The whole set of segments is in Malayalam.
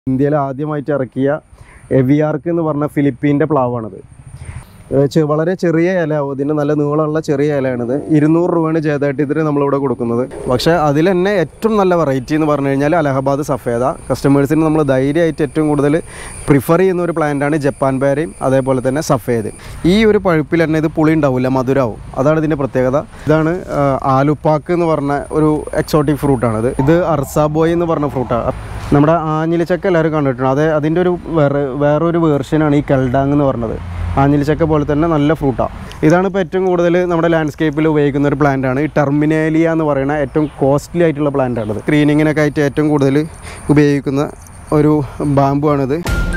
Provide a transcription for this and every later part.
ഇന്ത്യയിൽ ആദ്യമായിട്ട് ഇറക്കിയ എവിയാർക്ക് എന്ന് പറഞ്ഞ ഫിലിപ്പീൻ്റെ പ്ലാവാണിത് ഏഹ് ചെ- വളരെ ചെറിയ ഇല ഇതിന് നല്ല നീളമുള്ള ചെറിയ ഇലയാണിത് ഇരുന്നൂറ് രൂപയാണ് ജേതായിട്ട് ഇതിന് നമ്മളിവിടെ കൊടുക്കുന്നത് പക്ഷേ അതിൽ തന്നെ ഏറ്റവും നല്ല വെറൈറ്റി എന്ന് പറഞ്ഞു കഴിഞ്ഞാൽ അലഹബാദ് സഫേദ കസ്റ്റമേഴ്സിന് നമ്മൾ ധൈര്യമായിട്ട് ഏറ്റവും കൂടുതൽ പ്രിഫർ ചെയ്യുന്ന ഒരു പ്ലാന്റാണ് ജപ്പാൻ പേരയും അതേപോലെ തന്നെ സഫേദ് ഈ ഒരു പഴുപ്പിൽ തന്നെ ഇത് പുളി ഉണ്ടാവില്ല മധുരമാവും അതാണ് ഇതിൻ്റെ പ്രത്യേകത ഇതാണ് ആഹ്, ആലുപ്പാക്ക് എന്ന് പറഞ്ഞ ഒരു എക്സോട്ടിക് ഫ്രൂട്ടാണിത് ഇത് അർസാബോയ് എന്ന് പറഞ്ഞ ഫ്രൂട്ടാണ് നമ്മുടെ ആഞ്ഞിലിച്ചക്ക എല്ലാവരും കണ്ടിട്ടുണ്ട് അത് അതിൻ്റെ ഒരു വേറെ വേറൊരു വേർഷനാണ് ഈ കെൽഡാങ് എന്ന് പറഞ്ഞത് ആഞ്ഞിലിച്ചക്ക പോലെ തന്നെ നല്ല ഫ്രൂട്ടാണ് ഇതാണ് ഇപ്പോൾ ഏറ്റവും കൂടുതൽ നമ്മുടെ ലാൻഡ്സ്കേപ്പിൽ ഉപയോഗിക്കുന്ന ഒരു plant ആണ് ഈ ടെർമിനേലിയ എന്ന് പറയുന്ന ഏറ്റവും കോസ്റ്റ്ലി ആയിട്ടുള്ള plant ആണിത് സ്ക്രീനിങ്ങിനൊക്കെ ആയിട്ട് ഏറ്റവും കൂടുതൽ ഉപയോഗിക്കുന്ന ഒരു ബാമ്പു ആണിത്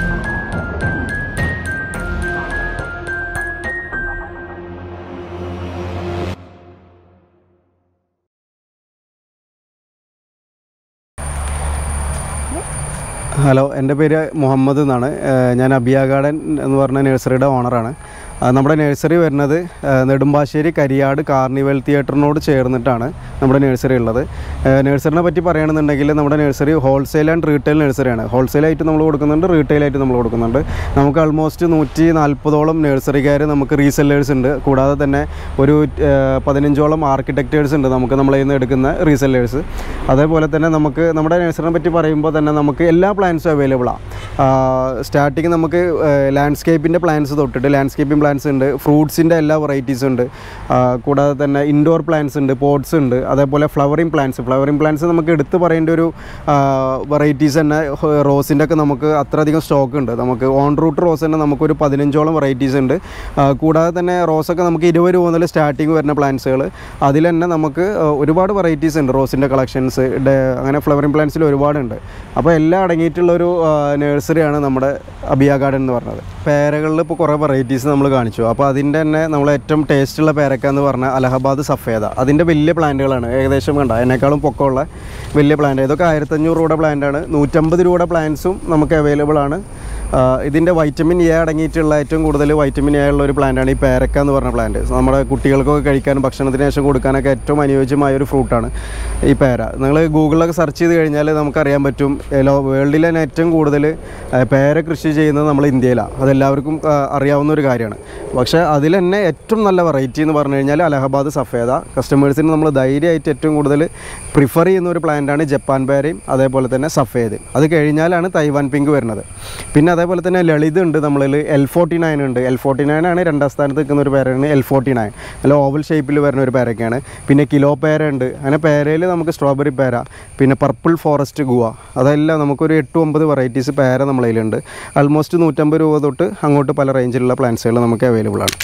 ഹലോ എൻ്റെ പേര് മുഹമ്മദ് എന്നാണ് ഏഹ് ഞാൻ അബിയ ഗാർഡൻ എന്ന് പറഞ്ഞ നഴ്സറിയുടെ ഓണറാണ് ആ, നമ്മുടെ നഴ്സറി വരുന്നത് ഏഹ് നെടുമ്പാശ്ശേരി കരിയാട് കാർണിവൽ തിയേറ്ററിനോട് ചേർന്നിട്ടാണ് നമ്മുടെ നഴ്സറി ഉള്ളത് ഏഹ് നഴ്സറിനെ പറ്റി പറയുകയാണെന്നുണ്ടെങ്കിൽ നമ്മുടെ നഴ്സറി ഹോൾസെയിൽ ആൻഡ് റീറ്റെയിൽ നഴ്സറിയാണ് ഹോൾസെയിലായിട്ട് നമ്മൾ കൊടുക്കുന്നുണ്ട് റീറ്റെയിലായിട്ട് നമ്മൾ കൊടുക്കുന്നുണ്ട് നമുക്ക് ആൾമോസ്റ്റ് നൂറ്റി നാൽപ്പതോളം നഴ്സറിക്കാർ നമുക്ക് റീസെല്ലേഴ്സ് ഉണ്ട് കൂടാതെ തന്നെ ഒരു ഏഹ് പതിനഞ്ചോളം ആർക്കിടെക്റ്റേഴ്സ് ഉണ്ട് നമുക്ക് നമ്മളെ നിന്ന് എടുക്കുന്ന റീസെല്ലേഴ്സ് അതേപോലെ തന്നെ നമുക്ക് നമ്മുടെ നഴ്സറിനെ പറ്റി പറയുമ്പോൾ തന്നെ നമുക്ക് എല്ലാ പ്ലാൻസും അവൈലബിളാണ് സ്റ്റാർട്ടിങ് നമുക്ക് ലാൻഡ്സ്കേപ്പിൻ്റെ പ്ലാൻസ് തൊട്ടിട്ട് ലാൻഡ്സ്കേപ്പിംഗ് പ്ലാൻസ് ഉണ്ട് ഫ്രൂട്ട്സിൻ്റെ എല്ലാ വെറൈറ്റീസും ഉണ്ട് ആ, കൂടാതെ തന്നെ ഇൻഡോർ പ്ലാന്റ്സ് ഉണ്ട് പോട്ട്സ് ഉണ്ട് അതേപോലെ ഫ്ലവറിങ് പ്ലാന്റ്സ് ഫ്ലവറിങ് പ്ലാന്റ്സ് നമുക്ക് എടുത്ത് പറയേണ്ട ഒരു വെറൈറ്റീസ് തന്നെ റോസിൻ്റെ ഒക്കെ നമുക്ക് അത്രയധികം സ്റ്റോക്ക് ഉണ്ട് നമുക്ക് ഓൺ റൂട്ട് റോസ് തന്നെ നമുക്കൊരു പതിനഞ്ചോളം വെറൈറ്റീസ് ഉണ്ട് ആ, കൂടാതെ തന്നെ റോസൊക്കെ നമുക്ക് ഇരുപത് രൂപ മുതൽ സ്റ്റാർട്ടിങ് വരുന്ന പ്ലാന്റ്സുകൾ അതിൽ തന്നെ നമുക്ക് ആ, ഒരുപാട് വെറൈറ്റീസ് ഉണ്ട് റോസിൻ്റെ കളക്ഷൻസ് അങ്ങനെ ഫ്ലവറിങ് പ്ലാന്റ്സിൽ ഒരുപാടുണ്ട് അപ്പോൾ എല്ലാം അടങ്ങിയിട്ടുള്ള ഒരു നഴ്സറിയാണ് നമ്മുടെ അബിയ ഗാർഡൻ എന്ന് പറഞ്ഞത് പേരകളിൽ ഇപ്പോൾ കുറേ വെറൈറ്റീസ് നമ്മൾ കാണിച്ചു അപ്പോൾ അതിൻ്റെ തന്നെ നമ്മൾ ഏറ്റവും ടേസ്റ്റുള്ള പേരക്ക എന്ന് പറഞ്ഞാൽ അലഹബാദ് സഫേദ അതിൻ്റെ വലിയ പ്ലാന്റുകളാണ് ഏകദേശം കണ്ട അതിനേക്കാളും പൊക്കമുള്ള വലിയ പ്ലാന്റ് ഇതൊക്കെ ആയിരത്തഞ്ഞൂറ് രൂപയുടെ പ്ലാന്റാണ് നൂറ്റമ്പത് രൂപയുടെ പ്ലാന്റ്സും നമുക്ക് അവൈലബിൾ ആണ് ആ, ഇതിൻ്റെ വൈറ്റമിൻ എ അടങ്ങിയിട്ടുള്ള ഏറ്റവും കൂടുതൽ വൈറ്റമിൻ എ ഉള്ള ഒരു പ്ലാന്റാണ് ഈ പേരക്ക എന്ന് പറഞ്ഞ പ്ലാന്റ് നമ്മുടെ കുട്ടികൾക്കൊക്കെ കഴിക്കാനും ഭക്ഷണത്തിന് ശേഷം കൊടുക്കാനൊക്കെ ഏറ്റവും അനുയോജ്യമായ ഒരു ഫ്രൂട്ടാണ് ഈ പേര നിങ്ങൾ ഗൂഗിളിലൊക്കെ സെർച്ച് ചെയ്ത് കഴിഞ്ഞാൽ നമുക്കറിയാൻ പറ്റും ലോ വേൾഡിൽ തന്നെ ഏറ്റവും കൂടുതൽ ആ, പേര കൃഷി ചെയ്യുന്നത് നമ്മൾ ഇന്ത്യയിലാണ് അതെല്ലാവർക്കും ആ, അറിയാവുന്ന ഒരു കാര്യമാണ് പക്ഷേ അതിൽ തന്നെ ഏറ്റവും നല്ല വെറൈറ്റി എന്ന് പറഞ്ഞു കഴിഞ്ഞാൽ അലഹബാദ് സഫേദ കസ്റ്റമേഴ്സിന് നമ്മൾ ധൈര്യമായിട്ട് ഏറ്റവും കൂടുതൽ പ്രിഫർ ചെയ്യുന്ന ഒരു പ്ലാന്റാണ് ജപ്പാൻ പേരയും അതേപോലെ തന്നെ സഫേദ് അത് കഴിഞ്ഞാലാണ് തൈവാൻ പിങ്ക് വരുന്നത് പിന്നെ അതേപോലെ തന്നെ ലളിത് ഉണ്ട് നമ്മളിൽ എൽ ഫോർട്ടി നയൻ ഉണ്ട് എൽ ഫോർട്ടി നയൻ ആണ് രണ്ടാം സ്ഥാനത്ത് നിൽക്കുന്ന ഒരു പേരാണ് എൽ ഫോർട്ടി നയൻ നല്ല ഓവൽ ഷേപ്പിൽ വരുന്ന ഒരു പേരൊക്കെയാണ് പിന്നെ കിലോ പേര ഉണ്ട് അങ്ങനെ പേരയിൽ നമുക്ക് സ്ട്രോബെറി പേര പിന്നെ പർപ്പിൾ ഫോറസ്റ്റ് ഗുവ അതെല്ലാം നമുക്കൊരു എട്ട് ഒമ്പത് വെറൈറ്റീസ് പേര നമ്മളതിലുണ്ട് ആൾമോസ്റ്റ് നൂറ്റമ്പത് രൂപ തൊട്ട് അങ്ങോട്ട് പല റേഞ്ചിലുള്ള പ്ലാന്റ്സുകൾ നമുക്ക് അവൈലബിൾ ആണ്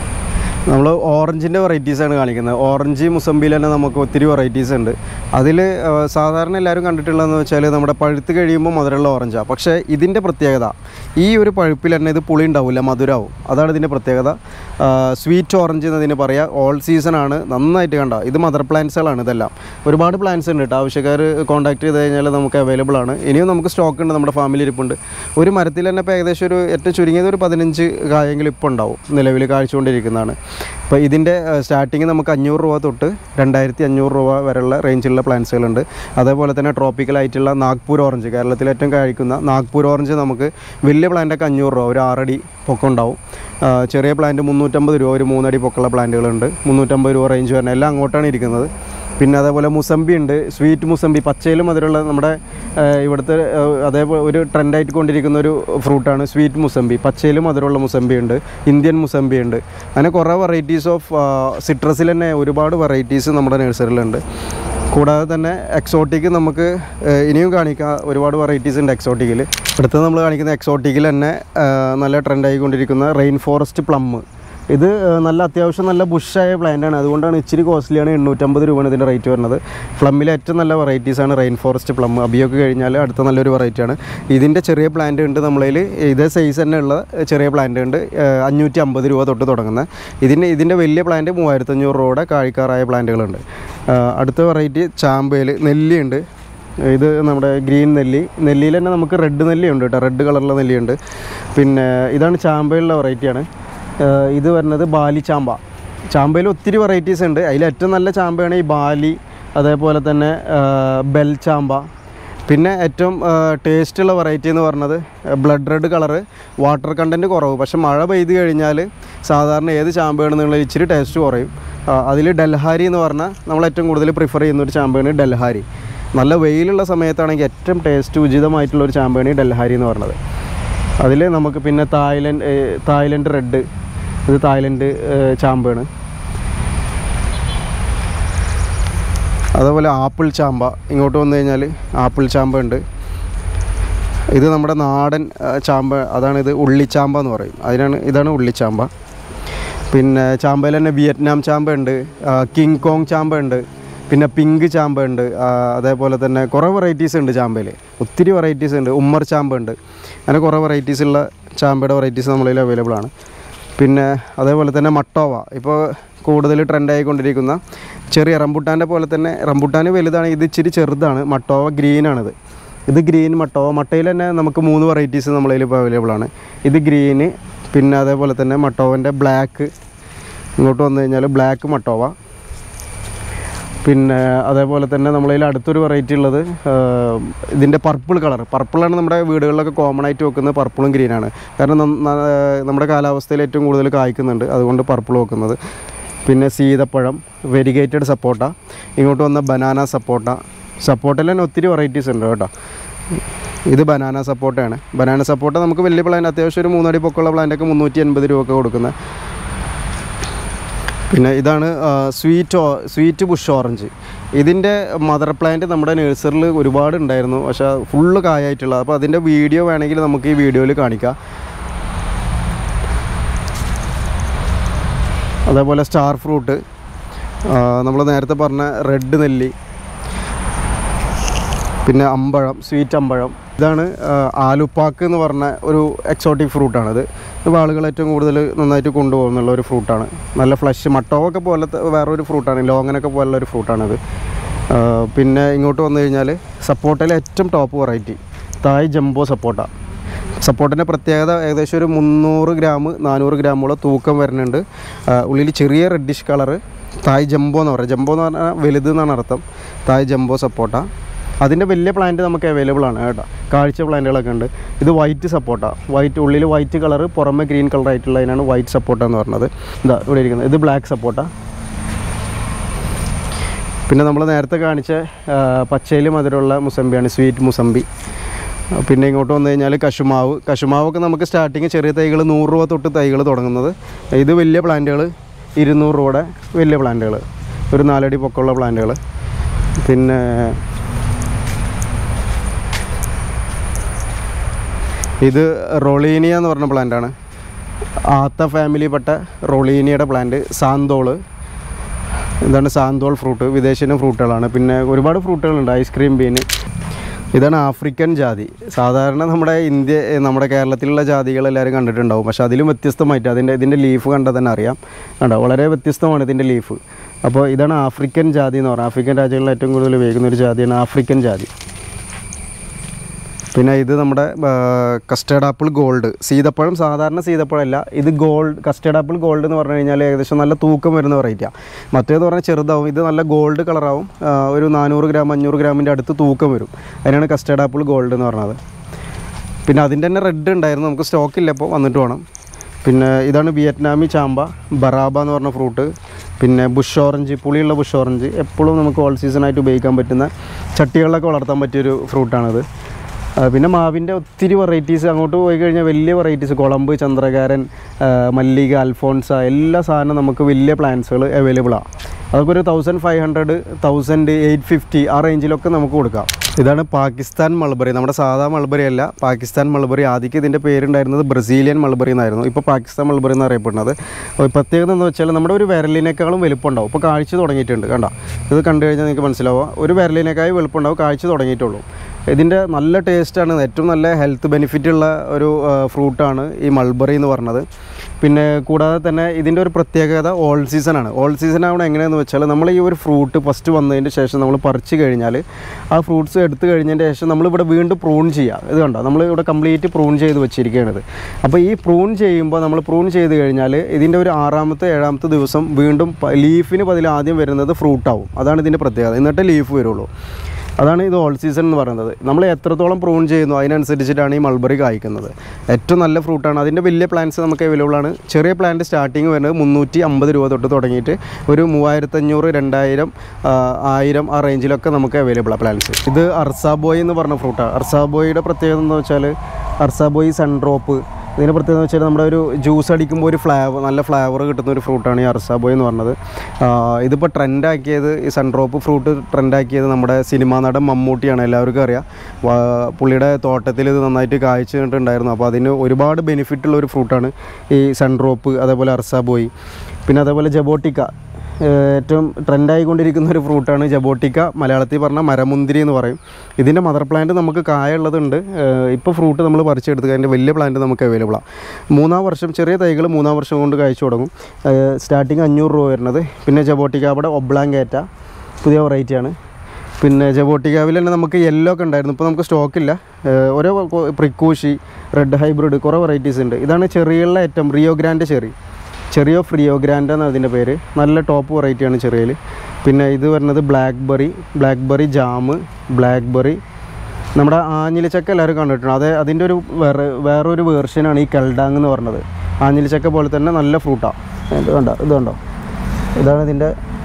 നമ്മൾ ഓറഞ്ചിൻ്റെ വെറൈറ്റീസാണ് കാണിക്കുന്നത് ഓറഞ്ച് മുസമ്പിയിൽ തന്നെ നമുക്ക് ഒത്തിരി വെറൈറ്റീസ് ഉണ്ട് അതിൽ സാധാരണ എല്ലാവരും കണ്ടിട്ടുള്ളതെന്ന് വെച്ചാൽ നമ്മുടെ പഴുത്ത് കഴിയുമ്പോൾ മധുരമുള്ള ഓറഞ്ചാണ് പക്ഷേ ഇതിൻ്റെ പ്രത്യേകത ഈ ഒരു പഴുപ്പിൽ തന്നെ ഇത് പുളി ഉണ്ടാവില്ല മധുരമാവും അതാണ് ഇതിൻ്റെ പ്രത്യേകത സ്വീറ്റ് ഓറഞ്ച് എന്നതിന് പറയുക ഓൾ സീസൺ ആണ് നന്നായിട്ട് കണ്ട ഇത് മദർ പ്ലാന്റ്സുകളാണ് ഇതെല്ലാം ഒരുപാട് പ്ലാന്റ്സ് ഉണ്ട് കേട്ടോ ആവശ്യക്കാർ കോൺടാക്ട് ചെയ്ത് കഴിഞ്ഞാൽ നമുക്ക് അവൈലബിൾ ആണ് ഇനിയും നമുക്ക് സ്റ്റോക്ക് ഉണ്ട് നമ്മുടെ ഫാമിലി ഇരിപ്പുണ്ട് ഒരു മരത്തിൽ തന്നെ ഇപ്പോൾ ഏകദേശം ഒരു ഏറ്റവും ചുരുങ്ങിയത് ഒരു പതിനഞ്ച് കായെങ്കിലും ഇപ്പോൾ ഉണ്ടാവും നിലവിൽ കാഴ്ചകൊണ്ടിരിക്കുന്നതാണ് അപ്പോൾ ഇതിൻ്റെ സ്റ്റാർട്ടിങ് നമുക്ക് അഞ്ഞൂറ് രൂപ തൊട്ട് രണ്ടായിരത്തി അഞ്ഞൂറ് രൂപ വരെയുള്ള റേഞ്ചിലുള്ള പ്ലാന്റ്സുകളുണ്ട് അതേപോലെ തന്നെ ട്രോപ്പിക്കൽ ആയിട്ടുള്ള നാഗ്പൂർ ഓറഞ്ച് കേരളത്തിൽ ഏറ്റവും കഴിക്കുന്ന നാഗ്പൂർ ഓറഞ്ച് നമുക്ക് വലിയ പ്ലാന്റൊക്കെ അഞ്ഞൂറ് രൂപ ഒരു ആറടി പൊക്കം ഉണ്ടാവും ആ, ചെറിയ പ്ലാന്റ് മുന്നൂറ്റമ്പത് രൂപ ഒരു മൂന്നടി പൊക്കമുള്ള പ്ലാന്റുകളുണ്ട് മുന്നൂറ്റമ്പത് രൂപ റേഞ്ച് വരുന്നത് എല്ലാം അങ്ങോട്ടാണ് ഇരിക്കുന്നത് പിന്നെ അതേപോലെ മുസമ്പി ഉണ്ട് സ്വീറ്റ് മുസമ്പി പച്ചയിലും മധുരമുള്ള നമ്മുടെ ആ, ഇവിടുത്തെ ആ, അതേപോലെ ഒരു ട്രെൻഡായിട്ട് കൊണ്ടിരിക്കുന്ന ഒരു ഫ്രൂട്ടാണ് സ്വീറ്റ് മുസമ്പി പച്ചയിലും മധുരമുള്ള മുസമ്പി ഉണ്ട് ഇന്ത്യൻ മുസമ്പി ഉണ്ട് അങ്ങനെ കുറേ വെറൈറ്റീസ് ഓഫ് സിട്രസിൽ തന്നെ ഒരുപാട് വെറൈറ്റീസ് നമ്മുടെ നഴ്സറിയിലുണ്ട് കൂടാതെ തന്നെ എക്സോട്ടിക് നമുക്ക് ആ, ഇനിയും കാണിക്കാം ഒരുപാട് വെറൈറ്റീസ് ഉണ്ട് എക്സോട്ടിക്കിൽ അടുത്തത് നമ്മൾ കാണിക്കുന്ന എക്സോട്ടിക്കിൽ തന്നെ ആ, നല്ല ട്രെൻഡായിക്കൊണ്ടിരിക്കുന്ന റെയിൻ ഫോറസ്റ്റ് പ്ലം ഇത് ഏഹ്, നല്ല അത്യാവശ്യം നല്ല ബുഷായ പ്ലാന്റ് ആണ് അതുകൊണ്ടാണ് ഇച്ചിരി കോസ്റ്റ്ലിയാണ് എണ്ണൂറ്റമ്പത് രൂപയാണ് ഇതിൻ്റെ റേറ്റ് വരുന്നത് പ്ലമ്മിലെ ഏറ്റവും നല്ല വെറൈറ്റീസ് ആണ് റെയിൻ ഫോറസ്റ്റ് പ്ലം അബിയൊക്കെ കഴിഞ്ഞാൽ അടുത്ത നല്ലൊരു വെറൈറ്റി ആണ് ഇതിൻ്റെ ചെറിയ പ്ലാന്റ് ഉണ്ട് നമ്മളതിൽ ഇതേ സൈസ് തന്നെ ഉള്ള ചെറിയ പ്ലാന്റ് ഉണ്ട് ഏഹ്, അഞ്ഞൂറ്റി അമ്പത് രൂപ തൊട്ട് തുടങ്ങുന്നത് ഇതിൻ്റെ ഇതിൻ്റെ വലിയ പ്ലാന്റ് മൂവായിരത്തഞ്ഞൂറ് രൂപയുടെ കാഴിക്കാറായ പ്ലാന്റുകളുണ്ട് ഏഹ്, അടുത്ത വെറൈറ്റി ചാമ്പയിൽ നെല്ലിയുണ്ട് ഇത് നമ്മുടെ ഗ്രീൻ നെല്ലി നെല്ലിയിൽ തന്നെ നമുക്ക് റെഡ് നെല്ലിയുണ്ട് കേട്ടോ റെഡ് കളറുള്ള നെല്ലിയുണ്ട് പിന്നെ ഇതാണ് ചാമ്പയിലുള്ള വെറൈറ്റിയാണ് ഏഹ് ഇത് വരുന്നത് ബാലി ചാമ്പ ചാമ്പയിൽ ഒത്തിരി വെറൈറ്റീസ് ഉണ്ട് അതിൽ ഏറ്റവും നല്ല ചാമ്പയാണ് ഈ ബാലി അതേപോലെ തന്നെ ഏഹ് ബെൽ ചാമ്പ പിന്നെ ഏറ്റവും ടേസ്റ്റുള്ള വെറൈറ്റി എന്ന് പറഞ്ഞത് blood red colour water content കുറവ് പക്ഷെ മഴ പെയ്ത് കഴിഞ്ഞാൽ സാധാരണ ഏത് ചാമ്പയാണെന്നുള്ള ഇച്ചിരി ടേസ്റ്റ് കുറയും അതിൽ ഡൽഹാരി എന്ന് പറഞ്ഞാൽ നമ്മൾ ഏറ്റവും കൂടുതൽ പ്രിഫർ ചെയ്യുന്ന ഒരു ചാമ്പയാണ് ഡൽഹാരി നല്ല വെയിലുള്ള സമയത്താണെങ്കിൽ ഏറ്റവും ടേസ്റ്റ് ഉചിതമായിട്ടുള്ള ഒരു ചാമ്പയാണ് ഡൽഹാരി എന്ന് പറഞ്ഞത് അതിൽ നമുക്ക് പിന്നെ തായ്ലൻഡ് ഏ, തായ്ലൻഡ് റെഡ് ഇത് തായ്ലൻഡ് ഏ, ചാമ്പയാണ് അതേപോലെ ആപ്പിൾ ചാമ്പ ഇങ്ങോട്ട് വന്നു കഴിഞ്ഞാൽ ആപ്പിൾ ചാമ്പ ഉണ്ട് ഇത് നമ്മുടെ നാടൻ ആ, ചാമ്പ അതാണ് ഇത് ഉള്ളിച്ചാമ്പ എന്ന് പറയും അതിനാണ് ഇതാണ് ഉള്ളിച്ചാമ്പ പിന്നെ ചാമ്പയിൽ തന്നെ വിയറ്റ്നാം ചാമ്പ ഉണ്ട് ആ, കിങ് കോങ് ചാമ്പ ഉണ്ട് പിന്നെ പിങ്ക് ചാമ്പ ഉണ്ട് ആ, അതേപോലെ തന്നെ കുറേ വെറൈറ്റീസ് ഉണ്ട് ചാമ്പയിൽ ഒത്തിരി വെറൈറ്റീസ് ഉണ്ട് ഉമ്മർ ചാമ്പ ഉണ്ട് അങ്ങനെ കുറേ വെറൈറ്റീസ് ഉള്ള ചാമ്പയുടെ വെറൈറ്റീസ് നമ്മളതിൽ അവൈലബിൾ ആണ് പിന്നെ അതേപോലെ തന്നെ മട്ടോവ ഇപ്പോൾ കൂടുതൽ ട്രെൻഡായിക്കൊണ്ടിരിക്കുന്ന ചെറിയ റംബുട്ടാൻ്റെ പോലെ തന്നെ റംബുട്ടാൻ വലുതാണ് ഇത് ഇച്ചിരി ചെറുതാണ് മട്ടോവ ഗ്രീനാണിത് ഇത് ഗ്രീൻ മട്ടോവ മട്ടയിൽ തന്നെ നമുക്ക് മൂന്ന് വെറൈറ്റീസ് നമ്മളതിൽ ഇപ്പോൾ അവൈലബിൾ ആണ് ഇത് ഗ്രീന് പിന്നെ അതേപോലെ തന്നെ മട്ടോവൻ്റെ ബ്ലാക്ക് ഇങ്ങോട്ട് വന്നു കഴിഞ്ഞാൽ ബ്ലാക്ക് മട്ടോവ പിന്നെ അതേപോലെ തന്നെ നമ്മളതിൽ അടുത്തൊരു വെറൈറ്റി ഉള്ളത് ഇതിൻ്റെ പർപ്പിൾ കളർ പർപ്പിളാണ് നമ്മുടെ വീടുകളിലൊക്കെ കോമൺ ആയിട്ട് വെക്കുന്നത് പർപ്പിളും ഗ്രീനാണ് കാരണം നം- ന- നമ്മുടെ കാലാവസ്ഥയിൽ ഏറ്റവും കൂടുതൽ കായ്ക്കുന്നുണ്ട് അതുകൊണ്ട് പർപ്പിൾ വെക്കുന്നത് പിന്നെ സീതപ്പഴം വെരിഗേറ്റഡ് സപ്പോട്ട ഇങ്ങോട്ട് വന്ന ബനാന സപ്പോട്ട സപ്പോട്ടയിൽ തന്നെ ഒത്തിരി വെറൈറ്റീസ് ഉണ്ട് കേട്ടോ ഇത് ബനാന സപ്പോട്ടയാണ് ബനാന സപ്പോട്ട നമുക്ക് വലിയ പ്ലാന്റ് അത്യാവശ്യം ഒരു മൂന്നടി പൊക്കമുള്ള പ്ലാന്റൊക്കെ മുന്നൂറ്റി എൺപത് രൂപയൊക്കെ കൊടുക്കുന്നത് പിന്നെ ഇതാണ് സ്വീറ്റ് സ്വീറ്റ് ബുഷ് ഓറഞ്ച് ഇതിൻ്റെ മദർ പ്ലാന്റ് നമ്മുടെ നഴ്സറിയിൽ ഒരുപാട് ഉണ്ടായിരുന്നു പക്ഷേ ഫുള്ള് കായായിട്ടുള്ള അപ്പോൾ അതിൻ്റെ വീഡിയോ വേണമെങ്കിൽ നമുക്ക് ഈ വീഡിയോയിൽ കാണിക്കാം അതേപോലെ സ്റ്റാർ ഫ്രൂട്ട് നമ്മൾ നേരത്തെ പറഞ്ഞ റെഡ് നെല്ലി പിന്നെ അമ്പഴം സ്വീറ്റ് അമ്പഴം ഇതാണ് ആ, ആലുപ്പാക്ക് എന്ന് പറഞ്ഞ ഒരു എക്സോട്ടിക് ഫ്രൂട്ടാണിത് ഇപ്പോൾ ആളുകൾ ഏറ്റവും കൂടുതൽ നന്നായിട്ട് കൊണ്ടുപോകുന്നുള്ള ഒരു ഫ്രൂട്ടാണ് നല്ല ഫ്ലഷ് മട്ടോവൊക്കെ പോലത്തെ വേറൊരു ഫ്രൂട്ടാണ് ലോങ്ങനൊക്കെ പോലുള്ള ഒരു ഫ്രൂട്ടാണിത് ആ, പിന്നെ ഇങ്ങോട്ട് വന്നു കഴിഞ്ഞാൽ സപ്പോട്ടയിലെ ഏറ്റവും ടോപ്പ് വെറൈറ്റി തായ് ജംബോ സപ്പോട്ട സപ്പോർട്ടിൻ്റെ പ്രത്യേകത ഏകദേശം ഒരു മുന്നൂറ് ഗ്രാം നാനൂറ് ഗ്രാമോളം തൂക്കം വരുന്നുണ്ട് ആ, ഉള്ളിൽ ചെറിയ റെഡിഷ് കളറ് തായ് ജംബോ എന്ന് പറയുക ജംബോ എന്ന് പറഞ്ഞാൽ വലുത് എന്നാണ് അർത്ഥം തായ് ജംബോ സപ്പോട്ട അതിൻ്റെ വലിയ പ്ലാന്റ് നമുക്ക് അവൈലബിൾ ആണ് കേട്ടോ കാഴ്ച പ്ലാന്റുകളൊക്കെ ഉണ്ട് ഇത് വൈറ്റ് സപ്പോട്ട വൈറ്റ് ഉള്ളിൽ വൈറ്റ് കളർ പുറമെ ഗ്രീൻ കളർ ആയിട്ടുള്ളതിനാണ് വൈറ്റ് സപ്പോട്ട എന്ന് പറഞ്ഞത് ഇതാ ഇവിടെ ഇരിക്കുന്നത് ഇത് ബ്ലാക്ക് സപ്പോട്ട പിന്നെ നമ്മൾ നേരത്തെ കാണിച്ച പച്ചയിൽ മധുരമുള്ള മുസമ്പിയാണ് സ്വീറ്റ് മുസമ്പി പിന്നെ ഇങ്ങോട്ട് വന്നു കഴിഞ്ഞാൽ കശുമാവ് കശുമാവൊക്കെ നമുക്ക് സ്റ്റാർട്ടിങ് ചെറിയ തൈകൾ നൂറ് രൂപ തൊട്ട് തൈകൾ തുടങ്ങുന്നത് ഇത് വലിയ പ്ലാന്റുകൾ ഇരുന്നൂറ് രൂപയുടെ വലിയ പ്ലാന്റുകൾ ഒരു നാലടി പൊക്കമുള്ള പ്ലാന്റുകൾ പിന്നെ ഇത് റൊളീനിയ എന്ന് പറഞ്ഞ പ്ലാന്റാണ് ആത്ത ഫാമിലിപ്പെട്ട റൊളീനിയയുടെ പ്ലാന്റ് സാന്തോള് ഇതാണ് സാന്തോൾ ഫ്രൂട്ട് വിദേശിന ഫ്രൂട്ടുകളാണ് പിന്നെ ഒരുപാട് ഫ്രൂട്ടുകളുണ്ട് ഐസ്ക്രീം ബീന് ഇതാണ് ആഫ്രിക്കൻ ജാതി സാധാരണ നമ്മുടെ ഇന്ത്യ നമ്മുടെ കേരളത്തിലുള്ള ജാതികൾ എല്ലാവരും കണ്ടിട്ടുണ്ടാവും പക്ഷേ അതിലും വ്യത്യസ്തമായിട്ട് അതിൻ്റെ ഇതിൻ്റെ ലീഫ് കണ്ടാൽ തന്നെ അറിയാം കണ്ടോ വളരെ വ്യത്യസ്തമാണ് ഇതിൻ്റെ ലീഫ് അപ്പോൾ ഇതാണ് ആഫ്രിക്കൻ ജാതി എന്ന് പറയുന്നത് ആഫ്രിക്കൻ രാജ്യങ്ങളിൽ ഏറ്റവും കൂടുതൽ ഉപയോഗിക്കുന്ന ഒരു ജാതിയാണ് ആഫ്രിക്കൻ ജാതി പിന്നെ ഇത് നമ്മുടെ കസ്റ്റേർഡ് ആപ്പിൾ ഗോൾഡ് സീതപ്പഴം സാധാരണ സീതപ്പഴമല്ല ഇത് ഗോൾഡ് കസ്റ്റേർഡ് ആപ്പിൾ ഗോൾഡ് എന്ന് പറഞ്ഞു കഴിഞ്ഞാൽ ഏകദേശം നല്ല തൂക്കം വരുന്ന വെറൈറ്റിയാണ് മറ്റേത് പറഞ്ഞാൽ ചെറുതാവും ഇത് നല്ല ഗോൾഡ് കളറാവും ആ, ഒരു നാനൂറ് ഗ്രാം അഞ്ഞൂറ് ഗ്രാമിൻ്റെ അടുത്ത് തൂക്കം വരും അതിനാണ് കസ്റ്റേർഡ് ആപ്പിൾ ഗോൾഡ് എന്ന് പറഞ്ഞത് പിന്നെ അതിൻ്റെ തന്നെ റെഡ് ഉണ്ടായിരുന്നു നമുക്ക് സ്റ്റോക്ക് ഇല്ല ഇപ്പോൾ വന്നിട്ട് വേണം പിന്നെ ഇതാണ് വിയറ്റ്നാമി ചാമ്പ ബറാബ എന്ന് പറഞ്ഞ ഫ്രൂട്ട് പിന്നെ ബുഷ് ഓറഞ്ച് പുളിയുള്ള ബുഷ് ഓറഞ്ച് എപ്പോഴും നമുക്ക് ഓൾ സീസണായിട്ട് ഉപയോഗിക്കാൻ പറ്റുന്ന ചട്ടികളിലൊക്കെ വളർത്താൻ പറ്റിയൊരു ഫ്രൂട്ടാണിത് ആ, പിന്നെ മാവിൻ്റെ ഒത്തിരി വെറൈറ്റീസ് അങ്ങോട്ട് പോയി കഴിഞ്ഞാൽ വലിയ വെറൈറ്റീസ് കുളമ്പ് ചന്ദ്രകാരൻ ആ, മല്ലിക അൽഫോൺസ എല്ലാ സാധനവും നമുക്ക് വലിയ പ്ലാന്റ്സുകൾ അവൈലബിൾ ആണ് അതൊക്കെ ഒരു thousand five hundred thousand eight fifty ആ റേഞ്ചിലൊക്കെ നമുക്ക് കൊടുക്കാം ഇതാണ് പാകിസ്ഥാൻ മൾബറി നമ്മുടെ സാധാ മൾബറി അല്ല പാകിസ്ഥാൻ മൾബറി ആദ്യം ഇതിൻ്റെ പേരുണ്ടായിരുന്നത് ബ്രസീലിയൻ മൾബറി എന്നായിരുന്നു ഇപ്പോൾ പാകിസ്ഥാൻ മൾബറി എന്ന് അറിയപ്പെടുന്നത് അപ്പോൾ പ്രത്യേകത എന്ന് വെച്ചാൽ നമ്മുടെ ഒരു വിരലിനേക്കാളും വലുപ്പമുണ്ടാവും ഇപ്പോൾ കാഴ്ച തുടങ്ങിയിട്ടുണ്ട് കണ്ടോ ഇത് കണ്ടു കഴിഞ്ഞാൽ നിങ്ങൾക്ക് മനസ്സിലാവുക ഒരു വിരലിനേക്കായി വലുപ്പമുണ്ടാവും കാഴ്ച തുടങ്ങിയിട്ടുള്ളൂ ഇതിൻ്റെ നല്ല ടേസ്റ്റാണ് ഏറ്റവും നല്ല ഹെൽത്ത് ബെനിഫിറ്റ് ഉള്ള ഒരു ഫ്രൂട്ടാണ് ഈ മൾബറി എന്ന് പറഞ്ഞത് പിന്നെ കൂടാതെ തന്നെ ഇതിൻ്റെ ഒരു പ്രത്യേകത ഓൾ സീസണാണ് ഓൾ സീസൺ ആവണം എങ്ങനെയാണെന്ന് വെച്ചാൽ നമ്മൾ ഈ ഒരു ഫ്രൂട്ട് ഫസ്റ്റ് വന്നതിന് ശേഷം നമ്മൾ പറിച്ച് കഴിഞ്ഞാൽ ആ ഫ്രൂട്ട്സ് എടുത്തു കഴിഞ്ഞതിന് ശേഷം നമ്മളിവിടെ വീണ്ടും പ്രൂൺ ചെയ്യുക ഇത് കണ്ടോ നമ്മൾ ഇവിടെ കംപ്ലീറ്റ് പ്രൂൺ ചെയ്ത് വെച്ചിരിക്കുകയാണിത് അപ്പോൾ ഈ പ്രൂൺ ചെയ്യുമ്പോൾ നമ്മൾ പ്രൂൺ ചെയ്ത് കഴിഞ്ഞാൽ ഇതിൻ്റെ ഒരു ആറാമത്തെ ഏഴാമത്തെ ദിവസം വീണ്ടും പ- ലീഫിന് പതിൽ ആദ്യം വരുന്നത് ഫ്രൂട്ടാവും അതാണ് ഇതിൻ്റെ പ്രത്യേകത എന്നിട്ട് ലീഫ് വരുള്ളൂ അതാണ് ഇത് ഓൾ സീസൺ എന്ന് പറയുന്നത് നമ്മൾ എത്രത്തോളം പ്രൂൺ ചെയ്യുന്നു അതിനനുസരിച്ചിട്ടാണ് ഈ മൾബറി കായ്ക്കുന്നത് ഏറ്റവും നല്ല ഫ്രൂട്ടാണ് അതിൻ്റെ വലിയ പ്ലാന്റ്സ് നമുക്ക് അവൈലബിൾ ആണ് ചെറിയ പ്ലാന്റ് സ്റ്റാർട്ടിങ് വരുന്നത് മുന്നൂറ്റി അമ്പത് രൂപ തൊട്ട് തുടങ്ങിയിട്ട് ഒരു മൂവായിരത്തഞ്ഞൂറ് രണ്ടായിരം ആ, ആയിരം ആ റേഞ്ചിലൊക്കെ നമുക്ക് അവൈലബിൾ ആണ് പ്ലാന്റ്സ് ഇത് അർസാബോയ് എന്ന് പറഞ്ഞ ഫ്രൂട്ടാണ് അർസാബോയുടെ പ്രത്യേകത എന്ന് വെച്ചാൽ അർസാബോയ് സൺഡ്രോപ്പ് ഇതിൻ്റെ പ്രത്യേകത എന്ന് വെച്ചാൽ നമ്മുടെ ഒരു ജ്യൂസ് അടിക്കുമ്പോൾ ഒരു ഫ്ലേവർ നല്ല ഫ്ലേവർ കിട്ടുന്ന ഒരു ഫ്രൂട്ടാണ് ഈ അർസാബോയ് എന്ന് പറഞ്ഞത് ആ, ഇതിപ്പോൾ ട്രെൻഡാക്കിയത് ഈ സൺഡ്രോപ്പ് ഫ്രൂട്ട് ട്രെൻഡാക്കിയത് നമ്മുടെ സിനിമാ നടൻ മമ്മൂട്ടിയാണ് എല്ലാവർക്കും അറിയാം വാ- പുള്ളിയുടെ തോട്ടത്തിൽ ഇത് നന്നായിട്ട് കായ്ച്ചു കണ്ടിട്ടുണ്ടായിരുന്നു അപ്പോൾ അതിന് ഒരുപാട് ബെനിഫിറ്റ് ഉള്ള ഒരു ഫ്രൂട്ടാണ് ഈ സൺഡ്രോപ്പ് അതേപോലെ അർസാബോയ് പിന്നെ അതേപോലെ ജബോട്ടിക്ക ഏഹ് ഏറ്റവും ട്രെൻഡായിക്കൊണ്ടിരിക്കുന്ന ഒരു ഫ്രൂട്ടാണ് ജബോട്ടിക്ക മലയാളത്തിൽ പറഞ്ഞാൽ മരമുന്തിരി എന്ന് പറയും ഇതിൻ്റെ മദർ പ്ലാന്റ് നമുക്ക് കായുള്ളതുണ്ട് ഇപ്പോൾ ഫ്രൂട്ട് നമ്മൾ പറിച്ചെടുത്ത് അതിൻ്റെ വലിയ പ്ലാന്റ് നമുക്ക് അവൈലബിളാണ് മൂന്നാം വർഷം ചെറിയ തൈകൾ മൂന്നാം വർഷം കൊണ്ട് കായ്ച്ചു തുടങ്ങും സ്റ്റാർട്ടിങ് അഞ്ഞൂറ് രൂപ വരുന്നത് പിന്നെ ജബോട്ടിക്ക അവിടെ ഒബ്ലാങ്കേറ്റ പുതിയ വെറൈറ്റിയാണ് പിന്നെ ജബോട്ടിക്കാവിൽ തന്നെ നമുക്ക് യെല്ലോ ഒക്കെ ഉണ്ടായിരുന്നു ഇപ്പോൾ നമുക്ക് സ്റ്റോക്കില്ല ഏഹ് ഓരോ കൊ- പ്രിക്കൂഷി റെഡ് ഹൈബ്രിഡ് കുറേ വെറൈറ്റീസ് ഉണ്ട് ഇതാണ് ചെറിയുള്ള ഐറ്റം റിയോ ഗ്രാൻഡ് ചെറി ചെറിയോ ഫ്രിയോ ഗ്രാൻഡ് എന്നാണ് അതിൻ്റെ പേര് നല്ല ടോപ്പ് വെറൈറ്റിയാണ് ചെറിയയിൽ പിന്നെ ഇത് വരുന്നത് ബ്ലാക്ക്ബെറി ബ്ലാക്ക്ബെറി ജാമ് ബ്ലാക്ക്ബെറി നമ്മുടെ ആഞ്ഞിലിച്ചക്ക എല്ലാവരും കണ്ടിട്ടുണ്ട് അത് അതിൻ്റെ ഒരു വേറെ വേറൊരു വേർഷനാണ് ഈ കൽഡാങ് എന്ന് പറഞ്ഞത് ആഞ്ഞിലിച്ചക്ക പോലെ തന്നെ നല്ല ഫ്രൂട്ടാണ് ഇത് കണ്ടോ ഇത് കണ്ടോ ഇതാണ് ഇതിൻ്റെ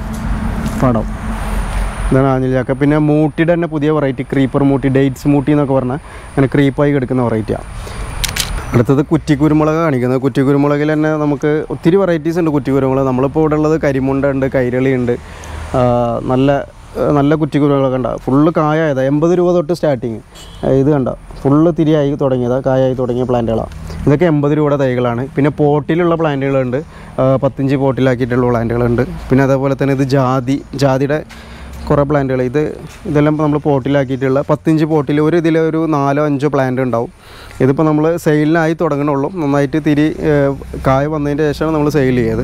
പടം ഇതാണ് ആഞ്ഞിലിച്ചക്ക പിന്നെ മൂട്ടിയുടെ തന്നെ പുതിയ വെറൈറ്റി ക്രീപ്പർ മൂട്ടി ഡേറ്റ്സ് മൂട്ടി എന്നൊക്കെ പറഞ്ഞാൽ അങ്ങനെ ക്രീപ്പായി കിടക്കുന്ന വെറൈറ്റിയാണ് അടുത്തത് കുറ്റിക്കുരുമുളക് കാണിക്കുന്നത് കുറ്റിക്കുരുമുളകിൽ തന്നെ നമുക്ക് ഒത്തിരി വെറൈറ്റീസ് ഉണ്ട് കുറ്റിക്കുരുമുളക് നമ്മളിപ്പോൾ ഇവിടെ ഉള്ളത് കരിമുണ്ട ഉണ്ട് കൈരളി ഉണ്ട് ആ, നല്ല നല്ല കുറ്റിക്കുരുമുളക് ഉണ്ട് ഫുള്ള് കായായതാ എൺപത് രൂപ തൊട്ട് സ്റ്റാർട്ടിങ് ഇത് കണ്ട ഫുള്ള് തിരിയായി തുടങ്ങിയതാ കായായി തുടങ്ങിയ പ്ലാന്റുകളാണ് ഇതൊക്കെ എൺപത് രൂപയുടെ തൈകളാണ് പിന്നെ പോട്ടിലുള്ള പ്ലാന്റുകളുണ്ട് ആ, പത്തിഞ്ച് പോട്ടിലാക്കിയിട്ടുള്ള പ്ലാന്റുകളുണ്ട് പിന്നെ അതേപോലെ തന്നെ ഇത് ജാതി ജാതിയുടെ കുറേ പ്ലാന്റുകൾ ഇത് ഇതെല്ലാം നമ്മൾ പോട്ടിലാക്കിയിട്ടുള്ള പത്തിഞ്ച് പോട്ടിൽ ഒരു ഇതിൽ ഒരു നാലോ അഞ്ചോ പ്ലാന്റ് ഉണ്ടാവും ഇതിപ്പോൾ നമ്മൾ സെയിലിനായി തുടങ്ങണുള്ളൂ നന്നായിട്ട് തിരി ഏഹ്, കായ വന്നതിൻ്റെ ശേഷമാണ് നമ്മൾ സെയിൽ ചെയ്തത്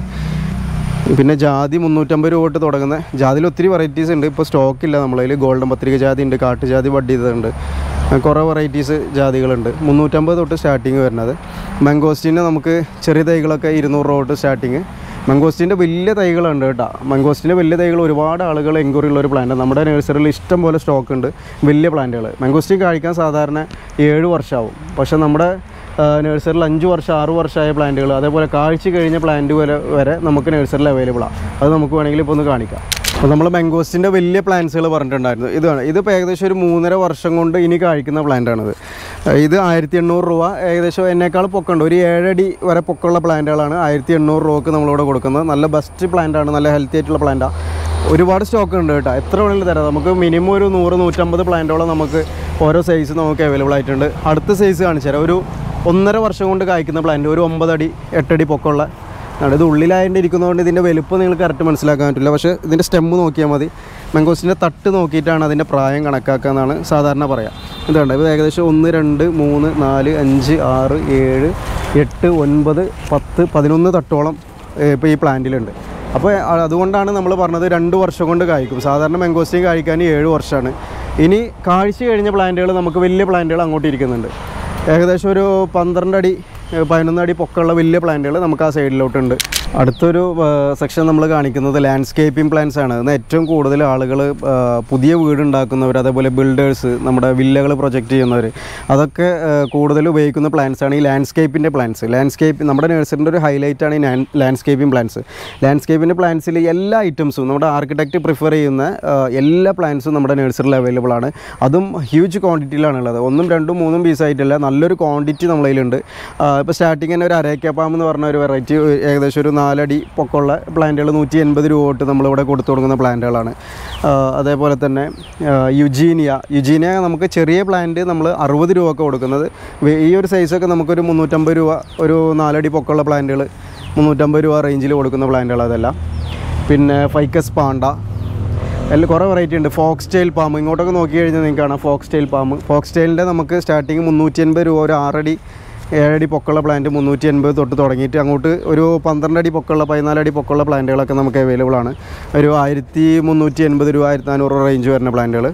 പിന്നെ ജാതി മുന്നൂറ്റമ്പത് രൂപ തൊട്ട് തുടങ്ങുന്ന ജാതിയിൽ ഒത്തിരി വെറൈറ്റീസ് ഉണ്ട് ഇപ്പോൾ സ്റ്റോക്കില്ല നമ്മളതിൽ ഗോൾഡൻ പത്രിക ജാതി ഉണ്ട് കാട്ടുജാതി ബഡ് ചെയ്തതുണ്ട് കുറേ വെറൈറ്റീസ് ജാതികളുണ്ട് മുന്നൂറ്റമ്പത് തൊട്ട് സ്റ്റാർട്ടിങ് വരുന്നത് മാംഗോസ്റ്റീന് നമുക്ക് ചെറിയ തൈകളൊക്കെ ഇരുന്നൂറ് രൂപ തൊട്ട് സ്റ്റാർട്ടിങ് മംഗോസ്റ്റിൻ്റെ വലിയ തൈകളുണ്ട് കേട്ടോ മംഗോസ്റ്റിൻ്റെ വലിയ തൈകൾ ഒരുപാട് ആളുകൾ എൻക്വയറി ഉള്ള ഒരു പ്ലാന്റ് നമ്മുടെ നഴ്സറിയിൽ ഇഷ്ടം പോലെ സ്റ്റോക്ക് ഉണ്ട് വലിയ പ്ലാന്റുകൾ മംഗോസ്റ്റിൻ കഴിക്കാൻ സാധാരണ ഏഴ് വർഷമാവും പക്ഷേ നമ്മുടെ നഴ്സറിയിൽ അഞ്ച് വർഷം ആറ് വർഷമായ പ്ലാന്റുകൾ അതേപോലെ കാഴ്ച കഴിഞ്ഞ പ്ലാന്റ് വരെ വരെ നമുക്ക് നഴ്സറിയിൽ അവൈലബിൾ ആണ് അത് നമുക്ക് വേണമെങ്കിൽ ഇപ്പോൾ ഒന്ന് കാണിക്കാം അപ്പോൾ നമ്മൾ മാംഗോസ്റ്റിൻ്റെ വലിയ പ്ലാന്റ്സുകൾ പറഞ്ഞിട്ടുണ്ടായിരുന്നു ഇതാണ് ഇതിപ്പോൾ ഏകദേശം ഒരു മൂന്നര വർഷം കൊണ്ട് ഇനി കായ്ക്കുന്ന പ്ലാന്റാണിത് ഇത് ആയിരത്തി എണ്ണൂറ് രൂപ ഏകദേശം എന്നേക്കാൾ പൊക്കമുണ്ട് ഒരു ഏഴടി വരെ പൊക്കമുള്ള പ്ലാന്റുകളാണ് ആയിരത്തി എണ്ണൂറ് രൂപക്ക് നമ്മളിവിടെ കൊടുക്കുന്നത് നല്ല ബെസ്റ്റ് പ്ലാന്റാണ് നല്ല ഹെൽത്തി ആയിട്ടുള്ള പ്ലാന്റാണ് ഒരുപാട് സ്റ്റോക്ക് ഉണ്ട് കേട്ടോ എത്ര വേണമെങ്കിലും തരാം നമുക്ക് മിനിമം ഒരു നൂറ് നൂറ്റമ്പത് പ്ലാന്റോളം നമുക്ക് ഓരോ സൈസ് നമുക്ക് അവൈലബിൾ ആയിട്ടുണ്ട് അടുത്ത സൈസ് കാണിച്ചു തരാം ഒരു ഒന്നര വർഷം കൊണ്ട് കായ്ക്കുന്ന പ്ലാന്റ് ഒരു ഒമ്പതടി എട്ടടി പൊക്കമുള്ള ആണ് ഇത് ഉള്ളിലായതിൻ്റെ ഇരിക്കുന്നതുകൊണ്ട് ഇതിൻ്റെ വലുപ്പം നിങ്ങൾക്ക് കറക്റ്റ് മനസ്സിലാക്കാൻ പറ്റില്ല പക്ഷേ ഇതിൻ്റെ സ്റ്റെമ്മ് നോക്കിയാൽ മതി മാംഗോസിൻ്റെ തട്ട് നോക്കിയിട്ടാണ് അതിൻ്റെ പ്രായം കണക്കാക്കുക എന്നാണ് സാധാരണ പറയാം ഇതുണ്ട് ഇത് ഏകദേശം ഒന്ന് രണ്ട് മൂന്ന് നാല് അഞ്ച് ആറ് ഏഴ് എട്ട് ഒൻപത് പത്ത് പതിനൊന്ന് തട്ടോളം ഇപ്പോൾ ഈ പ്ലാന്റിലുണ്ട് അപ്പോൾ അ- അതുകൊണ്ടാണ് നമ്മൾ പറഞ്ഞത് രണ്ട് വർഷം കൊണ്ട് കായ്ക്കും സാധാരണ മാംഗോസ്റ്റീൻ കായ്ക്കാൻ ഏഴ് വർഷമാണ് ഇനി കാഴ്ച കഴിഞ്ഞ പ്ലാന്റുകൾ നമുക്ക് വലിയ പ്ലാന്റുകൾ അങ്ങോട്ട് ഇരിക്കുന്നുണ്ട് ഏകദേശം ഒരു പന്ത്രണ്ട് അടി ഏഹ് പതിനൊന്ന് അടി പൊക്കമുള്ള വലിയ പ്ലാന്റുകൾ നമുക്ക് ആ സൈഡിലോട്ടുണ്ട് അടുത്തൊരു സെക്ഷൻ നമ്മൾ കാണിക്കുന്നത് ലാൻഡ്സ്കേപ്പിംഗ് പ്ലാന്റ്സ് ആണ് ഇന്ന് ഏറ്റവും കൂടുതൽ ആളുകൾ പുതിയ വീടുണ്ടാക്കുന്നവർ അതേപോലെ ബിൽഡേഴ്സ് നമ്മുടെ വില്ലകൾ പ്രൊജക്റ്റ് ചെയ്യുന്നവർ അതൊക്കെ ഏഹ് കൂടുതൽ ഉപയോഗിക്കുന്ന പ്ലാന്റ്സ് ആണ് ഈ ലാൻഡ്സ്കേപ്പിൻ്റെ പ്ലാന്റ്സ് ലാൻഡ്സ്കേപ്പ് നമ്മുടെ നഴ്സറിൻ്റെ ഒരു ഹൈലൈറ്റ് ആണ് ഈ ലാൻഡ്സ്കേപ്പിംഗ് പ്ലാന്റ്സ് ലാൻഡ്സ്കേപ്പിൻ്റെ പ്ലാന്റ്സിൽ എല്ലാ ഐറ്റംസും നമ്മുടെ ആർക്കിടെക്റ്റ് പ്രിഫർ ചെയ്യുന്ന ഏഹ് എല്ലാ പ്ലാന്റ്സും നമ്മുടെ നഴ്സറിയിൽ അവൈലബിൾ ആണ് അതും ഹ്യൂജ് ക്വാണ്ടിറ്റിയിലാണ് ഉള്ളത് ഒന്നും രണ്ടും മൂന്നും പീസ് ആയിട്ടില്ല നല്ലൊരു ക്വാണ്ടിറ്റി നമ്മളതിലുണ്ട് ഇപ്പോൾ സ്റ്റാർട്ടിങ് തന്നെ ഒരു അരേക്കപ്പാം എന്ന് പറഞ്ഞ ഒരു വെറൈറ്റി ഏകദേശം ഒരു നാലടി പൊക്കമുള്ള പ്ലാന്റുകൾ നൂറ്റി എൺപത് രൂപ തൊട്ട് നമ്മളിവിടെ കൊടുത്തു കൊടുക്കുന്ന പ്ലാന്റുകളാണ് അതേപോലെ തന്നെ ആ, യുജീനിയ യുജീനിയ നമുക്ക് ചെറിയ പ്ലാന്റ് നമ്മൾ അറുപത് രൂപ ഒക്കെ കൊടുക്കുന്നത് വേ- ഈ ഒരു സൈസൊക്കെ നമുക്കൊരു മുന്നൂറ്റമ്പത് രൂപ ഒരു നാലടി പൊക്കമുള്ള പ്ലാന്റുകൾ മുന്നൂറ്റമ്പത് രൂപ റേഞ്ചിൽ കൊടുക്കുന്ന പ്ലാന്റുകൾ അതെല്ലാം പിന്നെ ഫൈക്കസ് പാണ്ട എല്ലാം കുറേ വെറൈറ്റി ഉണ്ട് ഫോക്സ് ടെയിൽ പാമ്പ് ഇങ്ങോട്ടൊക്കെ നോക്കി കഴിഞ്ഞാൽ നിങ്ങൾക്ക് കാണാം ഫോക്സ് ടെയിൽ പാമ്പ് ഫോക്സ് ടെയിലിൻ്റെ നമുക്ക് സ്റ്റാർട്ടിങ് മുന്നൂറ്റി എൺപത് രൂപ ഒരു ആറടി ഏഴടി പൊക്കമുള്ള പ്ലാന്റ് മുന്നൂറ്റി എൺപത് തൊട്ട് തുടങ്ങിയിട്ട് അങ്ങോട്ട് ഒരു പന്ത്രണ്ട് അടി പൊക്കമുള്ള പതിനാലടി പൊക്കമുള്ള പ്ലാന്റുകളൊക്കെ നമുക്ക് അവൈലബിൾ ആണ് ഒരു ആയിരത്തി മുന്നൂറ്റി എൺപത് രൂപ ആയിരത്തി നാനൂറ് റേഞ്ച് വരുന്ന പ്ലാന്റുകൾ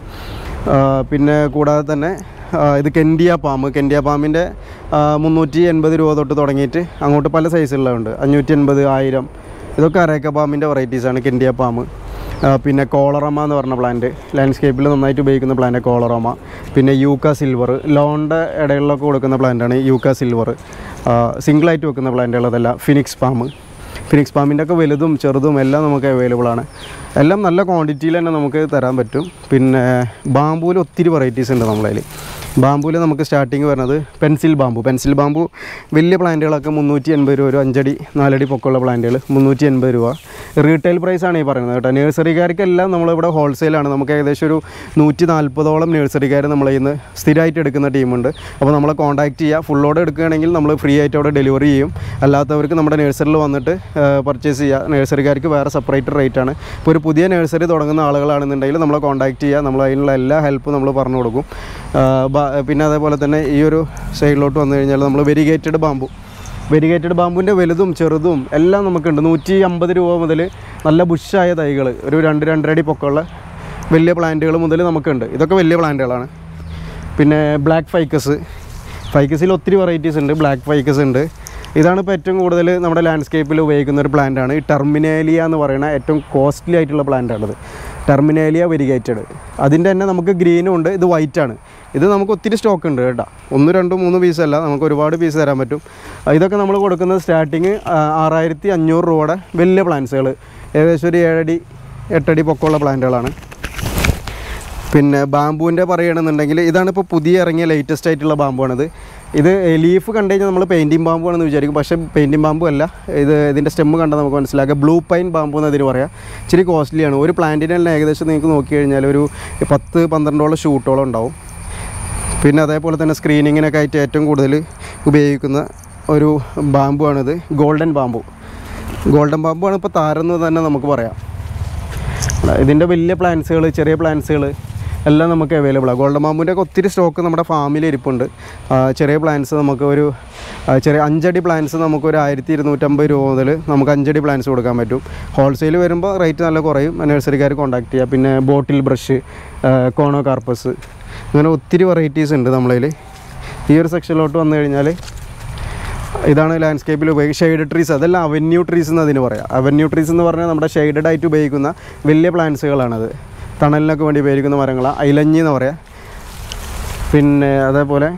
പിന്നെ കൂടാതെ തന്നെ ആ, ഇത് കെൻഡിയ പാമ്പ് കെൻഡിയ പാമ്പിൻ്റെ മുന്നൂറ്റി എൺപത് രൂപ തൊട്ട് തുടങ്ങിയിട്ട് അങ്ങോട്ട് പല സൈസുള്ളതുണ്ട് അഞ്ഞൂറ്റി എൺപത് ആയിരം ഇതൊക്കെ അരേക്ക പാമ്പിൻ്റെ വെറൈറ്റീസാണ് കെൻഡിയ പാമ്പ് ആ, പിന്നെ കോളറമ എന്ന് പറഞ്ഞ പ്ലാന്റ് ലാൻഡ്സ്കേപ്പിൽ നന്നായിട്ട് ഉപയോഗിക്കുന്ന പ്ലാന്റ് കോളറമ പിന്നെ യൂക്ക സിൽവർ ലോണിൻ്റെ ഇടയിലൊക്കെ കൊടുക്കുന്ന പ്ലാന്റാണ് യൂക്ക സിൽവർ സിംഗിളായിട്ട് വെക്കുന്ന പ്ലാന്റുകളതല്ല ഫിനിക്സ് പാമ്പ് ഫിനിക്സ് പാമ്പിൻ്റെ ഒക്കെ വലുതും ചെറുതും എല്ലാം നമുക്ക് അവൈലബിൾ ആണ് എല്ലാം നല്ല ക്വാണ്ടിറ്റിയിൽ തന്നെ നമുക്ക് തരാൻ പറ്റും പിന്നെ ബാമ്പൂവിൽ ഒത്തിരി വെറൈറ്റീസ് ഉണ്ട് നമ്മളതിൽ ബാമ്പൂവിൽ നമുക്ക് സ്റ്റാർട്ടിങ് വരുന്നത് പെൻസിൽ ബാമ്പു പെൻസിൽ ബാമ്പു വലിയ പ്ലാന്റുകളൊക്കെ മുന്നൂറ്റി എൺപത് രൂപ ഒരു അഞ്ചടി നാലടി പൊക്കമുള്ള പ്ലാന്റുകൾ മുന്നൂറ്റി എൺപത് രൂപ റീറ്റെയിൽ പ്രൈസാണ് ഈ പറയുന്നത് കേട്ടോ നഴ്സറിക്കാർക്കെല്ലാം നമ്മളിവിടെ ഹോൾസെയിലാണ് നമുക്ക് ഏകദേശം ഒരു നൂറ്റി നാൽപ്പതോളം നഴ്സറിക്കാർ നമ്മളെ ഇന്ന് സ്ഥിരമായിട്ട് എടുക്കുന്ന ടീമുണ്ട് അപ്പോൾ നമ്മളെ കോൺടാക്റ്റ് ചെയ്യുക ഫുൾ ഓർഡർ എടുക്കുകയാണെങ്കിൽ നമ്മൾ ഫ്രീ ആയിട്ട് അവിടെ ഡെലിവറി ചെയ്യും അല്ലാത്തവർക്ക് നമ്മുടെ നഴ്സറിയിൽ വന്നിട്ട് പർച്ചേസ് ചെയ്യുക നഴ്സറിക്കാർക്ക് വേറെ സെപ്പറേറ്റ് റേറ്റ് ആണ് ഇപ്പോൾ ഒരു പുതിയ നഴ്സറി തുടങ്ങുന്ന ആളുകളാണെന്നുണ്ടെങ്കിൽ നമ്മളെ കോൺടാക്റ്റ് ചെയ്യുക നമ്മൾ അതിനുള്ള എല്ലാ ഹെൽപ്പും നമ്മൾ പറഞ്ഞു കൊടുക്കും ആ, ബ- പിന്നെ അതേപോലെ തന്നെ ഈ ഒരു സൈഡിലോട്ട് വന്നു കഴിഞ്ഞാൽ നമ്മൾ വെരിഗേറ്റഡ് ബാമ്പു വെരിഗേറ്റഡ് ബാമ്പുവിൻ്റെ വലുതും ചെറുതും എല്ലാം നമുക്കുണ്ട് നൂറ്റി അമ്പത് രൂപ മുതൽ നല്ല ബുഷായ തൈകൾ ഒരു രണ്ട് രണ്ടരടി പൊക്കമുള്ള വലിയ പ്ലാന്റുകൾ മുതൽ നമുക്കുണ്ട് ഇതൊക്കെ വലിയ പ്ലാന്റുകളാണ് പിന്നെ ബ്ലാക്ക് ഫൈക്കസ് ഫൈക്കസിൽ ഒത്തിരി വെറൈറ്റീസ് ഉണ്ട് ബ്ലാക്ക് ഫൈക്കസ് ഉണ്ട് ഇതാണ് ഇപ്പോൾ ഏറ്റവും കൂടുതൽ നമ്മുടെ ലാൻഡ്സ്കേപ്പിൽ ഉപയോഗിക്കുന്ന ഒരു plant ആണ് ഈ ടെർമിനേലിയ എന്ന് പറയുന്ന ഏറ്റവും കോസ്റ്റ്ലി ആയിട്ടുള്ള plant ആണിത് ടെർമിനേലിയ വെരിഗേറ്റഡ് അതിൻ്റെ തന്നെ നമുക്ക് ഗ്രീനും ഉണ്ട് ഇത് white ആണ് ഇത് നമുക്ക് ഒത്തിരി സ്റ്റോക്ക് ഉണ്ട് കേട്ടോ ഒന്ന് രണ്ട് മൂന്ന് പീസ് അല്ല നമുക്ക് ഒരുപാട് പീസ് തരാൻ പറ്റും ഇതൊക്കെ നമ്മൾ കൊടുക്കുന്നത് സ്റ്റാർട്ടിങ് ആറായിരത്തി അഞ്ഞൂറ് രൂപയുടെ വലിയ പ്ലാന്റ്സുകൾ ഏകദേശം ഒരു ഏഴടി എട്ടടി പൊക്കമുള്ള പ്ലാന്റുകളാണ് പിന്നെ ബാമ്പുവിൻ്റെ പറയുകയാണെന്നുണ്ടെങ്കിൽ ഇതാണ് ഇപ്പോൾ പുതിയ ഇറങ്ങിയ ലേറ്റസ്റ്റ് ആയിട്ടുള്ള ബാമ്പുവാണിത് ഇത് ലീഫ് കണ്ടു കഴിഞ്ഞാൽ നമ്മൾ പെയിൻറ്റിങ് ബാമ്പുവാണെന്ന് വിചാരിക്കും പക്ഷേ പെയിൻറ്റിങ് ബാമ്പു അല്ല ഇത് ഇതിൻ്റെ സ്റ്റെമ്മ് കണ്ടാൽ നമുക്ക് മനസ്സിലാക്കാം ബ്ലൂ പൈൻ ബാമ്പു എന്ന് ഇതിന് പറയാം ഇച്ചിരി കോസ്റ്റ്ലിയാണ് ഒരു പ്ലാന്റിന് തന്നെ ഏകദേശം നിങ്ങൾക്ക് നോക്കി കഴിഞ്ഞാൽ ഒരു പത്ത് പന്ത്രണ്ടോളം ഷൂട്ടോളം ഉണ്ടാവും പിന്നെ അതേപോലെ തന്നെ സ്ക്രീനിങ്ങിനൊക്കെ ആയിട്ട് ഏറ്റവും കൂടുതൽ ഉപയോഗിക്കുന്ന ഒരു ബാമ്പുവാണിത് ഗോൾഡൻ ബാമ്പു ഗോൾഡൻ ബാമ്പുവാണ് ഇപ്പോൾ താരെന്ന് തന്നെ നമുക്ക് പറയാം ഇതിൻ്റെ വലിയ പ്ലാന്റ്സുകൾ ചെറിയ പ്ലാന്റ്സുകൾ എല്ലാം നമുക്ക് അവൈലബിൾ ആണ് ഗോൾഡൻ ബാമ്പുവിൻ്റെ ഒക്കെ ഒത്തിരി സ്റ്റോക്ക് നമ്മുടെ ഫാമിൽ ഇരിപ്പുണ്ട് ആ, ചെറിയ പ്ലാന്റ്സ് നമുക്ക് ഒരു ആ, ചെറിയ അഞ്ചടി പ്ലാന്റ്സ് നമുക്ക് ഒരു ആയിരത്തി ഇരുന്നൂറ്റമ്പത് രൂപ മുതൽ നമുക്ക് അഞ്ചടി പ്ലാന്റ്സ് കൊടുക്കാൻ പറ്റും ഹോൾസെയിൽ വരുമ്പോൾ റേറ്റ് നല്ല കുറയും നഴ്സറിക്കാർ കോൺടാക്ട് ചെയ്യുക പിന്നെ ബോട്ടിൽ ബ്രഷ് കോണോ കാർപ്പസ് അങ്ങനെ ഒത്തിരി വെറൈറ്റീസ് ഉണ്ട് നമ്മളതിൽ ഈ ഒരു സെക്ഷനിലോട്ട് വന്നു കഴിഞ്ഞാൽ ഇതാണ് ലാൻഡ്സ്കേപ്പിൽ ഉപയോഗിക്കുക ഷെയ്ഡ് ട്രീസ് അതെല്ലാം അവന്യൂ ട്രീസ് എന്ന് അതിന് പറയാം അവന്യൂ ട്രീസ് എന്ന് പറഞ്ഞാൽ നമ്മുടെ ഷെയ്ഡഡ് ആയിട്ട് ഉപയോഗിക്കുന്ന വലിയ പ്ലാന്റ്സുകളാണത് തണലിനൊക്കെ വേണ്ടി ഉപയോഗിക്കുന്ന മരങ്ങളാണ് ഐലഞ്ഞി എന്ന് പറയാം പിന്നെ അതേപോലെ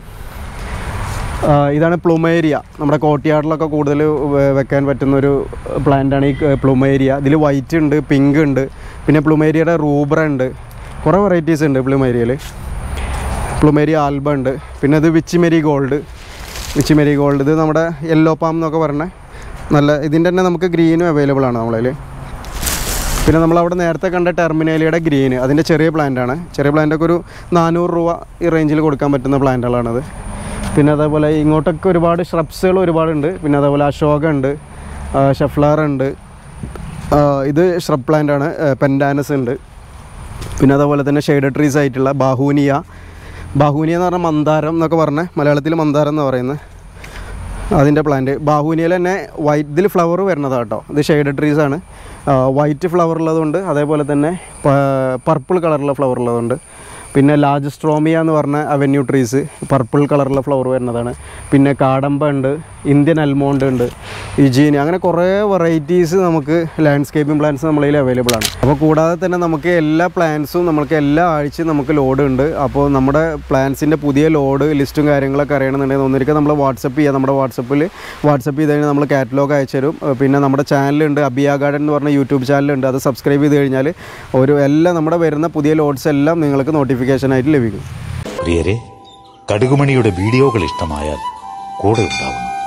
ആ, ഇതാണ് പ്ലുമേരിയ നമ്മുടെ കോട്ടിയാടിലൊക്കെ കൂടുതൽ വെ- വെക്കാൻ പറ്റുന്ന ഒരു പ്ലാന്റാണ് ഈ പ്ലുമേരിയ ഇതിൽ വൈറ്റ് ഉണ്ട് പിങ്ക് ഉണ്ട് പിന്നെ പ്ലുമേരിയയുടെ റൂബ്ര ഉണ്ട് കുറേ വെറൈറ്റീസ് ഉണ്ട് പ്ലുമേരിയയിൽ പ്ലുമേരിയ ആൽബ ഉണ്ട് പിന്നെ ഇത് വിച്ചിമെരി ഗോൾഡ് വിച്ചിമെരി ഗോൾഡ് ഇത് നമ്മുടെ യെല്ലോ പാം എന്നൊക്കെ പറഞ്ഞ നല്ല ഇതിൻ്റെ തന്നെ നമുക്ക് ഗ്രീനും അവൈലബിൾ ആണ് നമ്മളതിൽ പിന്നെ നമ്മളവിടെ നേരത്തെ കണ്ട ടെർമിനേലിയുടെ ഗ്രീന് അതിൻ്റെ ചെറിയ പ്ലാന്റാണ് ചെറിയ പ്ലാന്റൊക്കെ ഒരു നാനൂറ് രൂപ ഈ റേഞ്ചിൽ കൊടുക്കാൻ പറ്റുന്ന പ്ലാന്റുകളാണത് പിന്നെ അതേപോലെ ഇങ്ങോട്ടൊക്കെ ഒരുപാട് ഷ്രബ്സുകൾ ഒരുപാടുണ്ട് പിന്നെ അതേപോലെ അശോക ഉണ്ട് ഷെഫ്ലാർ ഉണ്ട് ആ, ഇത് ഷ്രബ് പ്ലാന്റ് ആണ് പെൻഡാനസ് ഉണ്ട് പിന്നെ അതേപോലെ തന്നെ ഷെയ്ഡ് ട്രീസ് ആയിട്ടുള്ള ബാഹൂനിയ ബാഹൂനിയ എന്ന് പറഞ്ഞാൽ മന്ദാരം എന്നൊക്കെ പറഞ്ഞ മലയാളത്തിൽ മന്ദാരം എന്ന് പറയുന്നത് അതിൻ്റെ പ്ലാന്റ് ബാഹൂനിയയിൽ തന്നെ വൈറ്റ് ഇതിൽ ഫ്ലവർ വരുന്നതാണ് കേട്ടോ ഇത് ഷെയ്ഡ് ട്രീസ് ആണ് വൈറ്റ് ഫ്ലവർ ഉള്ളതുകൊണ്ട് അതേപോലെ തന്നെ പർപ്പിൾ കളറുള്ള ഫ്ലവർ ഉള്ളതുണ്ട് പിന്നെ ലാർജ് സ്ട്രോമിയ എന്ന് പറഞ്ഞ അവന്യൂ ട്രീസ് പർപ്പിൾ കളറുള്ള ഫ്ലവർ വരുന്നതാണ് പിന്നെ കാടമ്പ ഉണ്ട് ഇന്ത്യൻ അൽമോണ്ട് ഉണ്ട് ഇജീനി അങ്ങനെ കുറേ വെറൈറ്റീസ് നമുക്ക് ലാൻഡ്സ്കേപ്പിംഗ് പ്ലാന്റ്സ് നമ്മളതിൽ അവൈലബിൾ ആണ് അപ്പോൾ കൂടാതെ തന്നെ നമുക്ക് എല്ലാ പ്ലാന്റ്സും നമുക്ക് എല്ലാ ആഴ്ചയും നമുക്ക് ലോഡ് ഉണ്ട് അപ്പോൾ നമ്മുടെ പ്ലാന്റ്സിൻ്റെ പുതിയ ലോഡ് ലിസ്റ്റും കാര്യങ്ങളൊക്കെ അറിയണമെന്നുണ്ടെങ്കിൽ ഒന്നിരിക്കും നമ്മൾ വാട്സപ്പ് ചെയ്യുക നമ്മുടെ വാട്സപ്പിൽ വാട്സപ്പ് ചെയ്ത് കഴിഞ്ഞാൽ നമ്മൾ കാറ്റലോഗ് അയച്ചു തരും ഏഹ് പിന്നെ നമ്മുടെ ചാനലുണ്ട് അബിയ ഗാർഡൻ എന്ന് പറഞ്ഞ യൂട്യൂബ് ചാനലുണ്ട് അത് സബ്സ്ക്രൈബ് ചെയ്ത് കഴിഞ്ഞാൽ ഒരു എല്ലാം നമ്മുടെ വരുന്ന പുതിയ ലോഡ്സ് എല്ലാം നിങ്ങൾക്ക് നോട്ടിഫിക്കേഷനായിട്ട് ലഭിക്കും പ്രിയരെ കടുകുമണിയുടെ വീഡിയോകൾ ഇഷ്ടമായാൽ കൂടെ ഉണ്ടാവുന്നു